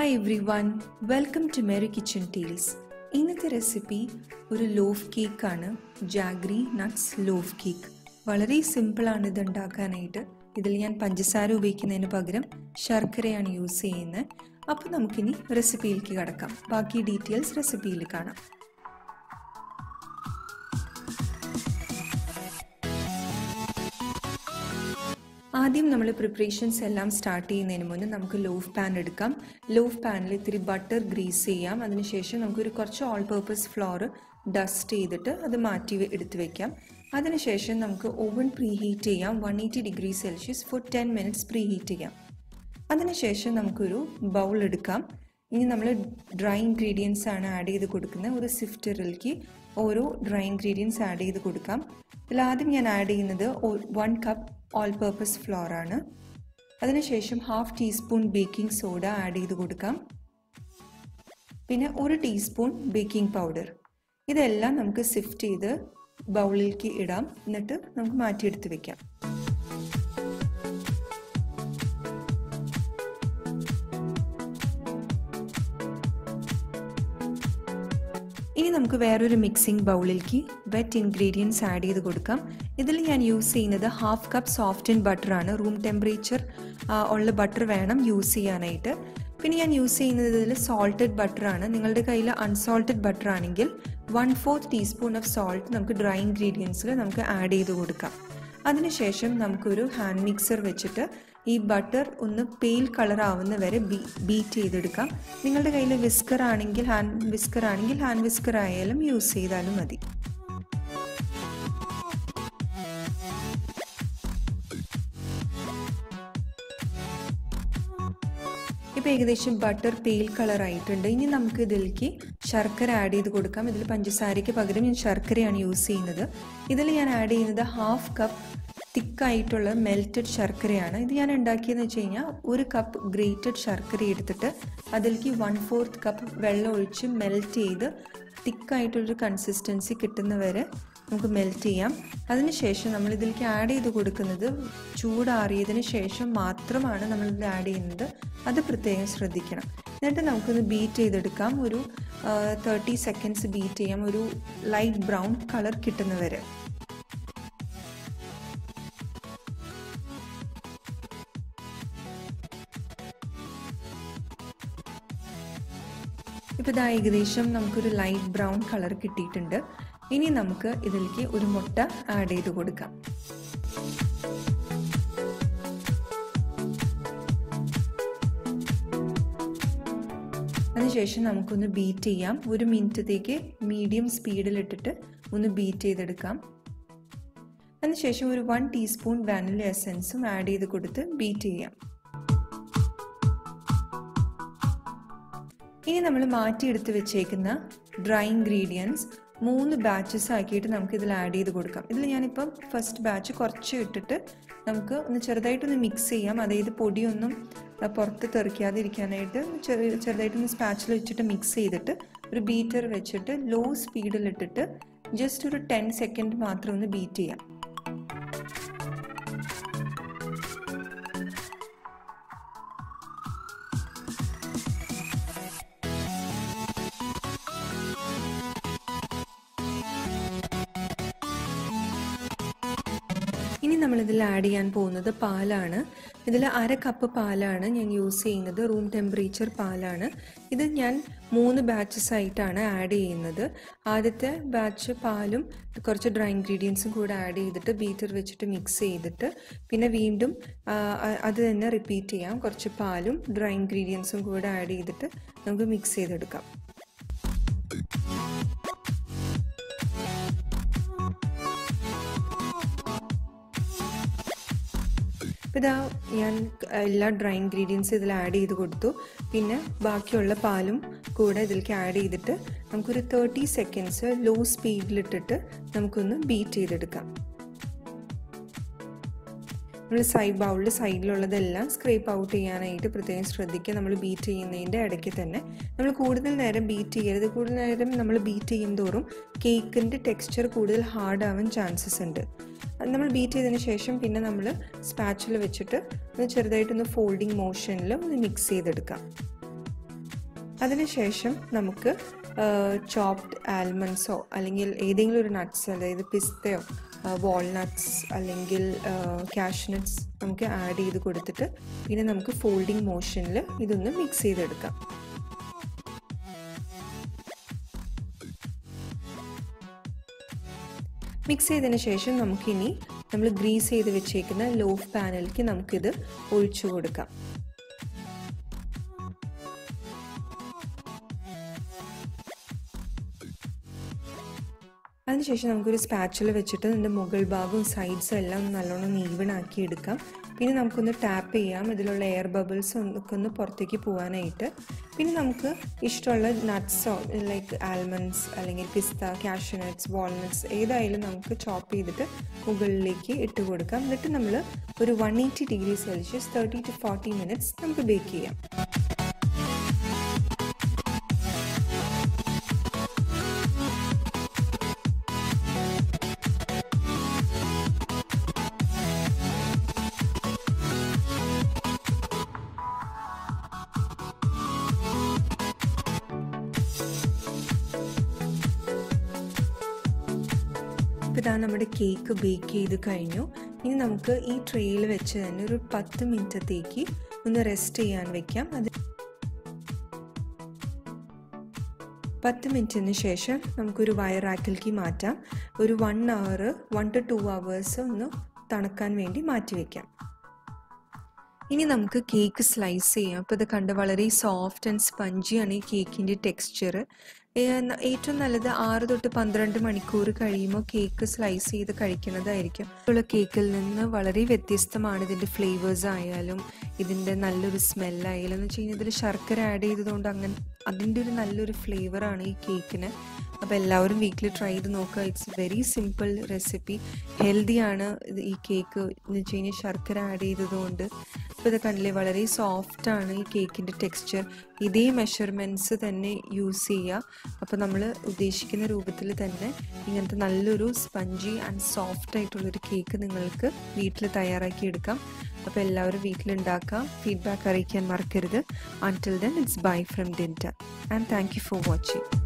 hi everyone welcome to Merry Kitchen Teals ഇന്നത്തെ recipe ഒരു loaf കേക്കാണ് jaggery nuts loaf cake വളരെ സിമ്പിളാണ് ഇത് ഉണ്ടാക്കാനായിട്ട് ഇതിൽ ഞാൻ പഞ്ചസാര ഉപയോഗിക്കുന്നതിന് പകരം ശർക്കരയാണ് യൂസ് ചെയ്യുന്നത് അപ്പോൾ നമുക്കിനി റെസിപ്പിയിലേക്ക് കടക്കാം ബാക്കി ഡീറ്റെയിൽസ് റെസിപ്പിയിൽ കാണാം ആദ്യം നമ്മൾ പ്രിപ്പറേഷൻസ് എല്ലാം സ്റ്റാർട്ട് ചെയ്യുന്നതിന് മുന്നേ നമുക്ക് ലോഫ് പാൻ എടുക്കാം ലോഫ് പാനിൽ ഇത്തിരി ബട്ടർ ഗ്രീസ് ചെയ്യാം അതിനുശേഷം നമുക്കൊരു കുറച്ച് ഓൾ പർപ്പസ് ഫ്ലോർ ഡസ്റ്റ് ചെയ്തിട്ട് അത് മാറ്റി എടുത്ത് വെക്കാം അതിനുശേഷം നമുക്ക് ഓവൻ പ്രീ ഹീറ്റ് ചെയ്യാം one eighty degree Celsius for ten minutes preheat ചെയ്യാം അതിനുശേഷം നമുക്കൊരു ബൗൾ എടുക്കാം ഇനി നമ്മൾ ഡ്രൈ ഇൻഗ്രീഡിയൻസ് ആണ് ആഡ് ചെയ്ത് കൊടുക്കുന്നത് ഒരു സിഫ്റ്ററിലേക്ക് ഓരോ ഡ്രൈ ഇൻഗ്രീഡിയൻസ് ആഡ് ചെയ്ത് കൊടുക്കാം ഇതിൽ ആദ്യം ഞാൻ ആഡ് ചെയ്യുന്നത് one cup all purpose flour ആണ് അതിനുശേഷം half teaspoon baking soda add ചെയ്ത് കൊടുക്കാം പിന്നെ ഒരു ടീസ്പൂൺ ബേക്കിംഗ് പൗഡർ ഇതെല്ലാം നമുക്ക് സിഫ്റ്റ് ചെയ്ത് ബൗളിലേക്ക് ഇടാം എന്നിട്ട് നമുക്ക് മാറ്റിയെടുത്ത് വെക്കാം ഇനി നമുക്ക് വേറൊരു മിക്സിംഗ് ബൗളിലേക്ക് വെറ്റ് ഇൻഗ്രീഡിയൻസ് ആഡ് ചെയ്ത് കൊടുക്കാം ഇതിൽ ഞാൻ യൂസ് ചെയ്യുന്നത് half cup soft and butter ആണ് റൂം ടെമ്പറേച്ചർ ഉള്ള ബട്ടർ വേണം യൂസ് ചെയ്യാനായിട്ട് പിന്നെ ഞാൻ യൂസ് ചെയ്യുന്നത് ഇതിൽ സോൾട്ടഡ് ബട്ടർ ആണ് നിങ്ങളുടെ കയ്യിൽ അൺസോൾട്ടഡ് ബട്ടർ ആണെങ്കിൽ one fourth teaspoon of salt നമുക്ക് ഡ്രൈ ഇൻഗ്രീഡിയൻസിൽ നമുക്ക് ആഡ് ചെയ്ത് കൊടുക്കാം അതിനുശേഷം നമുക്കൊരു ഹാൻഡ് മിക്സർ വെച്ചിട്ട് ഈ ബട്ടർ ഒന്ന് പെയിൽ കളർ ആവുന്ന വരെ ബീ ബീറ്റ് ചെയ്തെടുക്കാം നിങ്ങളുടെ കയ്യിൽ വിസ്കർ ആണെങ്കിൽ ഹാൻഡ് വിസ്കർ ആണെങ്കിൽ ഹാൻഡ് വിസ്കർ ആയാലും യൂസ് ചെയ്താലും മതി ഇപ്പോൾ ഏകദേശം ബട്ടർ പെയിൽ കളർ ആയിട്ടുണ്ട് ഇനി നമുക്ക് ഇതിലേക്ക് ശർക്കര ആഡ് ചെയ്ത് കൊടുക്കാം ഇതിൽ പഞ്ചസാരയ്ക്ക് പകരം ഞാൻ ശർക്കരയാണ് യൂസ് ചെയ്യുന്നത് ഇതിൽ ഞാൻ ആഡ് ചെയ്യുന്നത് ഹാഫ് കപ്പ് തിക്കായിട്ടുള്ള മെൽറ്റഡ് ശർക്കരയാണ് ഇത് ഞാൻ ഉണ്ടാക്കിയതെന്ന് വെച്ച് കഴിഞ്ഞാൽ ഒരു കപ്പ് ഗ്രേറ്റഡ് ശർക്കര എടുത്തിട്ട് അതിലേക്ക് വൺ ഫോർത്ത് കപ്പ് വെള്ളം ഒഴിച്ച് മെൽറ്റ് ചെയ്ത് തിക്കായിട്ടുള്ളൊരു കൺസിസ്റ്റൻസി കിട്ടുന്നവരെ നമുക്ക് മെൽറ്റ് ചെയ്യാം അതിനുശേഷം നമ്മൾ ഇതിലേക്ക് ആഡ് ചെയ്ത് കൊടുക്കുന്നത് ചൂടാറിയതിന് ശേഷം മാത്രമാണ് നമ്മൾ ഇതിൽ ആഡ് ചെയ്യുന്നത് അത് പ്രത്യേകം ശ്രദ്ധിക്കണം എന്നിട്ട് നമുക്കൊന്ന് ബീറ്റ് ചെയ്തെടുക്കാം ഒരു തേർട്ടി സെക്കൻഡ്സ് ബീറ്റ് ചെയ്യാം ഒരു ലൈറ്റ് ബ്രൗൺ കളർ കിട്ടുന്നവരെ ഇപ്പോൾ ഇതാ ഏകദേശം നമുക്കൊരു ലൈറ്റ് ബ്രൗൺ കളർ കിട്ടിയിട്ടുണ്ട് ഇനി നമുക്ക് ഇതിലേക്ക് ഒരു മുട്ട ആഡ് ചെയ്ത് കൊടുക്കാം അതിനുശേഷം നമുക്കൊന്ന് ബീറ്റ് ചെയ്യാം ഒരു മിനിറ്റത്തേക്ക് മീഡിയം സ്പീഡിലിട്ടിട്ട് ഒന്ന് ബീറ്റ് ചെയ്തെടുക്കാം അതിനുശേഷം ഒരു വൺ ടീസ്പൂൺ വാനില എസൻസും ആഡ് ചെയ്ത് കൊടുത്ത് ബീറ്റ് ചെയ്യാം ഇനി നമ്മൾ മാറ്റിയെടുത്ത് വെച്ചേക്കുന്ന ഡ്രൈ ഇൻഗ്രീഡിയൻസ് മൂന്ന് ബാച്ചസ് ആക്കിയിട്ട് നമുക്ക് ഇതിൽ ആഡ് ചെയ്ത് കൊടുക്കാം ഇതിൽ ഞാനിപ്പം ഫസ്റ്റ് ബാച്ച് കുറച്ച് ഇട്ടിട്ട് നമുക്ക് ഒന്ന് ചെറുതായിട്ടൊന്ന് മിക്സ് ചെയ്യാം അതായത് പൊടിയൊന്നും പുറത്ത് തെറിക്കാതിരിക്കാനായിട്ട് ചെറിയ ചെറുതായിട്ടൊന്ന് സ്പാച്ചിൽ വെച്ചിട്ട് മിക്സ് ചെയ്തിട്ട് ഒരു ബീറ്റർ വെച്ചിട്ട് ലോ സ്പീഡിലിട്ടിട്ട് ജസ്റ്റ് ഒരു ടെൻ സെക്കൻഡ് മാത്രം ഒന്ന് ബീറ്റ് ചെയ്യാം ഇനി നമ്മളിതിൽ ആഡ് ചെയ്യാൻ പോകുന്നത് പാലാണ് ഇതിൽ അര കപ്പ് പാലാണ് ഞാൻ യൂസ് ചെയ്യുന്നത് റൂം ടെമ്പറേച്ചർ പാലാണ് ഇത് ഞാൻ മൂന്ന് ബാച്ചസ് ആയിട്ടാണ് ആഡ് ചെയ്യുന്നത് ആദ്യത്തെ ബാച്ച് പാലും കുറച്ച് ഡ്രൈ ഇൻഗ്രീഡിയൻസും കൂടെ ആഡ് ചെയ്തിട്ട് ബീറ്റർ വെച്ചിട്ട് മിക്സ് ചെയ്തിട്ട് പിന്നെ വീണ്ടും അത് തന്നെ റിപ്പീറ്റ് ചെയ്യാം കുറച്ച് പാലും ഡ്രൈ ഇൻഗ്രീഡിയൻസും കൂടെ ആഡ് ചെയ്തിട്ട് നമുക്ക് മിക്സ് ചെയ്തെടുക്കാം അപ്പോൾ ഇതാ ഞാൻ എല്ലാ ഡ്രൈ ഇൻഗ്രീഡിയൻസ് ഇതിൽ ആഡ് ചെയ്ത് കൊടുത്തു പിന്നെ ബാക്കിയുള്ള പാലും കൂടെ ഇതിലേക്ക് ആഡ് ചെയ്തിട്ട് നമുക്കൊരു തേർട്ടി സെക്കൻഡ്സ് ലോ സ്പീഡിലിട്ടിട്ട് നമുക്കൊന്ന് ബീറ്റ് ചെയ്തെടുക്കാം നമ്മൾ സൈഡ് ബൗളിൽ സൈഡിലുള്ളതെല്ലാം സ്ക്രേപ്പ് ഔട്ട് ചെയ്യാനായിട്ട് പ്രത്യേകം ശ്രദ്ധിക്കുക നമ്മൾ ബീറ്റ് ചെയ്യുന്നതിൻ്റെ ഇടയ്ക്ക് തന്നെ നമ്മൾ കൂടുതൽ നേരം ബീറ്റ് ചെയ്യരുത് കൂടുതൽ നേരം നമ്മൾ ബീറ്റ് ചെയ്യും തോറും കേക്കിൻ്റെ ടെക്സ്ചർ കൂടുതൽ ഹാർഡ് ആവാൻ ചാൻസസ് ഉണ്ട് നമ്മൾ ബീറ്റ് ചെയ്തതിന് ശേഷം പിന്നെ നമ്മൾ സ്പാച്ചിൽ വെച്ചിട്ട് ഒന്ന് ചെറുതായിട്ടൊന്ന് ഫോൾഡിങ് മോഷനിൽ ഒന്ന് മിക്സ് ചെയ്തെടുക്കാം അതിനുശേഷം നമുക്ക് ചോപ്ഡ് ആൽമണ്ട്സോ അല്ലെങ്കിൽ ഏതെങ്കിലും ഒരു നട്ട്സ് അതായത് പിസ്തയോ വാൾനട്ട്സ് അല്ലെങ്കിൽ ക്യാഷ് നട്ട്സ് നമുക്ക് ആഡ് ചെയ്ത് കൊടുത്തിട്ട് പിന്നെ നമുക്ക് ഫോൾഡിങ് മോഷനിൽ ഇതൊന്ന് മിക്സ് ചെയ്തെടുക്കാം മിക്സ് ചെയ്തതിന് ശേഷം നമുക്കിനി നമ്മൾ ഗ്രീസ് ചെയ്ത് വെച്ചേക്കുന്ന ലോഫ് പാനലിലേക്ക് നമുക്കിത് ഒഴിച്ചു കൊടുക്കാം അതിനുശേഷം നമുക്കൊരു സ്പാച്ചുല വെച്ചിട്ട് അതിൻ്റെ മുകൾ ഭാഗവും സൈഡ്സും എല്ലാം നല്ലോണം ഈവൺ ആക്കി എടുക്കാം പിന്നെ നമുക്കൊന്ന് ടാപ്പ് ചെയ്യാം ഇതിലുള്ള എയർ ബബിൾസ് ഒക്കെ ഒന്ന് പുറത്തേക്ക് പോകാനായിട്ട് പിന്നെ നമുക്ക് ഇഷ്ടമുള്ള നട്ട്സോ ലൈക്ക് ആൽമണ്ട്സ് അല്ലെങ്കിൽ പിസ്ത കാഷ്യൂ നട്ട്സ് വാൾനട്ട്സ് ഏതായാലും നമുക്ക് ചോപ്പ് ചെയ്തിട്ട് മുകളിലേക്ക് ഇട്ട് കൊടുക്കാം എന്നിട്ട് നമ്മൾ ഒരു one eighty degree Celsius thirty to forty minutes നമുക്ക് ബേക്ക് ചെയ്യാം ഇപ്പോൾ ഇതാ നമ്മുടെ കേക്ക് ബേക്ക് ചെയ്ത് കഴിഞ്ഞു ഇനി നമുക്ക് ഈ ട്രേയിൽ വെച്ച് തന്നെ ഒരു പത്ത് മിനിറ്റത്തേക്ക് ഒന്ന് റെസ്റ്റ് ചെയ്യാൻ വെക്കാം അത് പത്ത് മിനിറ്റിന് ശേഷം നമുക്കൊരു വയറാക്കിലേക്ക് മാറ്റാം ഒരു one hour one to two hours ഒന്ന് തണുക്കാൻ വേണ്ടി മാറ്റി വയ്ക്കാം ഇനി നമുക്ക് കേക്ക് സ്ലൈസ് ചെയ്യാം അപ്പോൾ ഇത് കണ്ട് വളരെ സോഫ്റ്റ് ആൻഡ് സ്പഞ്ചിയാണ് ഈ കേക്കിൻ്റെ ടെക്സ്ചർ ഏറ്റവും നല്ലത് ആറ് തൊട്ട് പന്ത്രണ്ട് മണിക്കൂർ കഴിയുമ്പോൾ കേക്ക് സ്ലൈസ് ചെയ്ത് കഴിക്കുന്നതായിരിക്കും ഉള്ള കേക്കിൽ നിന്ന് വളരെ വ്യത്യസ്തമാണ് ഇതിൻ്റെ ഫ്ലേവേഴ്സ് ആയാലും ഇതിൻ്റെ നല്ലൊരു സ്മെല്ലായാലും എന്ന് വെച്ച് കഴിഞ്ഞാൽ ഇതിൽ ശർക്കര ആഡ് ചെയ്തതുകൊണ്ട് അങ്ങനെ അതിൻ്റെ ഒരു നല്ലൊരു ഫ്ലേവറാണ് ഈ കേക്കിന് അപ്പോൾ എല്ലാവരും വീട്ടിൽ ട്രൈ ചെയ്ത് നോക്കുക ഇറ്റ്സ് വെരി സിമ്പിൾ റെസിപ്പി ഹെൽത്തിയാണ് ഈ കേക്ക് എന്ന് വെച്ച് കഴിഞ്ഞാൽ ശർക്കര ആഡ് ചെയ്തതുകൊണ്ട് ഇപ്പോൾ ഇത് കണ്ടില്ലേ വളരെ സോഫ്റ്റാണ് ഈ കേക്കിൻ്റെ ടെക്സ്ചർ ഇതേ മെഷർമെൻറ്റ്സ് തന്നെ യൂസ് ചെയ്യുക അപ്പോൾ നമ്മൾ ഉദ്ദേശിക്കുന്ന രൂപത്തിൽ തന്നെ ഇങ്ങനത്തെ നല്ലൊരു സ്പഞ്ചി ആൻഡ് സോഫ്റ്റ് ആയിട്ടുള്ളൊരു കേക്ക് നിങ്ങൾക്ക് വീട്ടിൽ തയ്യാറാക്കി എടുക്കാം അപ്പോൾ എല്ലാവരും വീട്ടിലുണ്ടാക്കാം ഫീഡ്ബാക്ക് അറിയിക്കാൻ മറക്കരുത് until then it's bye from Dinta and thank you for watching